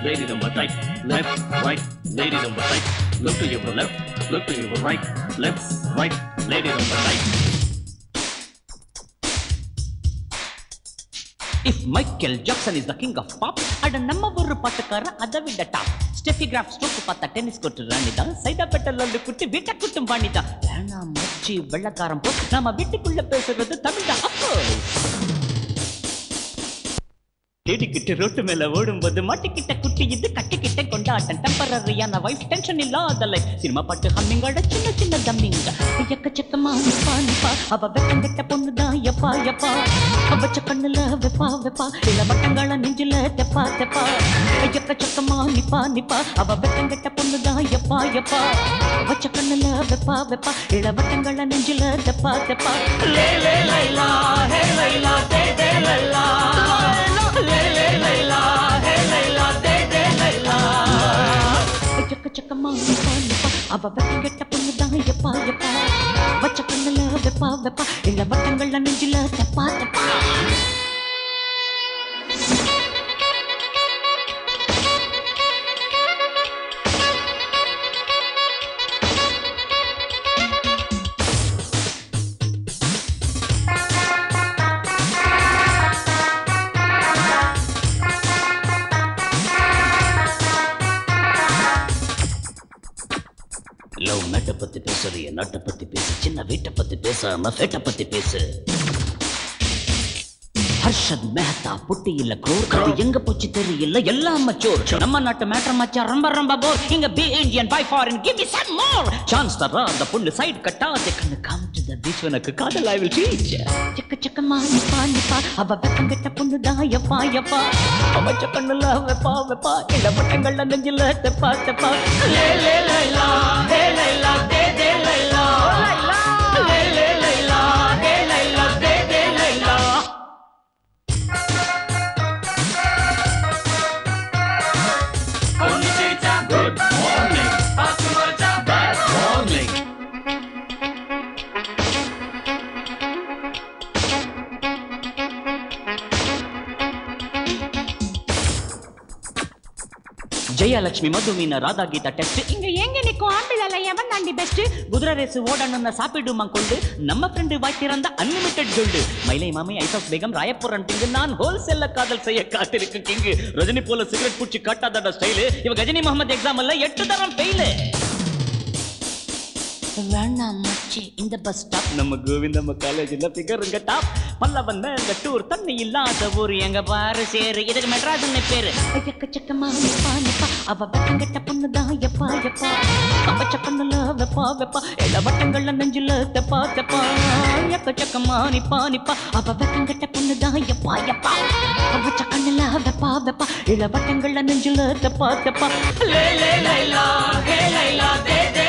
lady number right, left, right, lady number right, look to your left, look to your right, left, right, lady number right. If Michael Jackson is the king of pop அட நம்ம ஒரு பாட்டுக்கார அதை விட top Steffi Graf stroke பார்த்தா tennis court ராணி தான் சைடா பெட்டல் வந்து குட்டி வீட்டை குட்டும் பாணி தான் வேணாம் மச்சி வெள்ளக்காரன் போ நாம வீட்டுக்குள்ள பேசுறது தமிழ் தான் அப்போ தேடிக்கிட்டு ரோட்டு மேல ஓடும்போது மாட்டிக்கிட்ட குட்டி இது கட்டிக்கிட்ட கொண்டாட்டம் டெம்பரரியான வைஃப் டென்ஷன் இல்லாத லைஃப் சினிமா பாட்டு ஹம்மிங்கோட சின்ன சின்ன தம்மிங்க எக்கச்சக்கமா நிப்பா நிப்பா அவ வெக்கம் கெட்ட பொண்ணுதான் எப்பா எப்பா அவச்ச கண்ணுல வெப்பா வெப்பா இள வட்டங்கள நெஞ்சில தெப்பா தெப்பா எக்கச்சக்கமா நிப்பா நிப்பா அவ வெக்கம் கெட்ட பொண்ணுதான் எப்பா எப்பா அவச்ச கண்ணுல வெப்பா வெப்பா இள வட்டங்கள நெஞ்சில தெப்பா தெப்பா லே லே லைலா ஹே லைலா தே தே லைலா லே லே லைலா ஹே லைலா தே தே லைலா எக்க சக்கமா நிப்பா நிப்பா அவ வெக்கம் கெட்ட பொண்ணுதான் எப்பா எப்பா வச்ச கண்ணுல வெப்பா வெப்பா இள வட்டங்கள்ல நெஞ்சில தெப்பா தெப்பா லவ் மேட்டை பத்தி பேசுறிய நாட்டை பத்தி பேசு சின்ன வீட்டை பத்தி பேசாம ஃபேட்டை பத்தி பேசு ஹர்ஷத் மேத்தா புட்டி இல்ல க்ரோர் அது எங்க போச்சு தெரியல எல்லாம் மச்சோர் நம்ம நாட்டு மேட்டர் மச்சா ரொம்ப ரொம்ப போர் இங்க be Indian buy foreign give me some more chance தரா அந்த பொண்ணு சைடு கட்டாத கண்ணு கம் டு த பீச் உனக்கு காதல் ஐ வில் டீச் சிக்க சிக்கமா நிப்பா நிப்பா அவ வெக்கம் கெட்ட பொண்ணு தான் எப்பா எப்பா அவ கண்ணுல வெப்பா வெப்பா இள பட்டங்கள்ல நெஞ்சில தெப்பா தெப்பா லே லே லைலா ஹே லைலா தே தே லைலா லைலா லே லே லைலா ஹே லைலா தே தே லைலா Good morning. Bad morning. Jayalakshmi மதுமீன ராதா கீதா டெஸ்ட் இங்க எங்க நிக்கும் ஆம்பிளால எவன் தாண்டி பெஸ்ட் குதிரை ரேஸ் ஓடணும்னு சாப்பிடுமா கொண்டு நம்ம ஃப்ரெண்டு வாய் திறந்த அன்லிமிட்டெட் ஜொல்டு மயிலை மாமி ஐசாஸ் பேகம் ராயப்புரன் டிங்கு நான் ஹோல்சேல்ல காதல் செய்ய காத்திருக்கும் கிங்கு ரஜினி போல சிகரெட் பூச்சி காட்டாதட ஸ்டைலு இவ கஜினி முகமது எக்ஸாம் இல்ல எட்டு தரம் ஃபெயிலு வேணாம் மச்சி இந்த பஸ் ஸ்டாப் நம்ம கோவிந்தம்ம காலேஜ்ல பிகருங்க டாப் பல்லவன் மேல டூர் தண்ணி இல்லாத ஊர் எங்க பாரு சேரு இதுக்கு மெட்ராஸ்னு பேரு எக்கச்சக்கமா நிப்பா நிப்பா அவ வெக்கம் கெட்ட பொண்ணுதான் எப்பா எப்பா அவச்ச கண்ணுல வெப்பா வெப்பா எல்லா வட்டங்கள்ல நெஞ்சில தெப்பா தெப்பா எக்கச்சக்கமா நிப்பா நிப்பா அவ வெக்கம் கெட்ட பொண்ணுதான் எப்பா எப்பா அவச்ச கண்ணுல வெப்பா வெப்பா இள வட்டங்கள்ல நெஞ்சில தெப்பா தெப்பா லே லே லைலா ஹே லைலா தே தே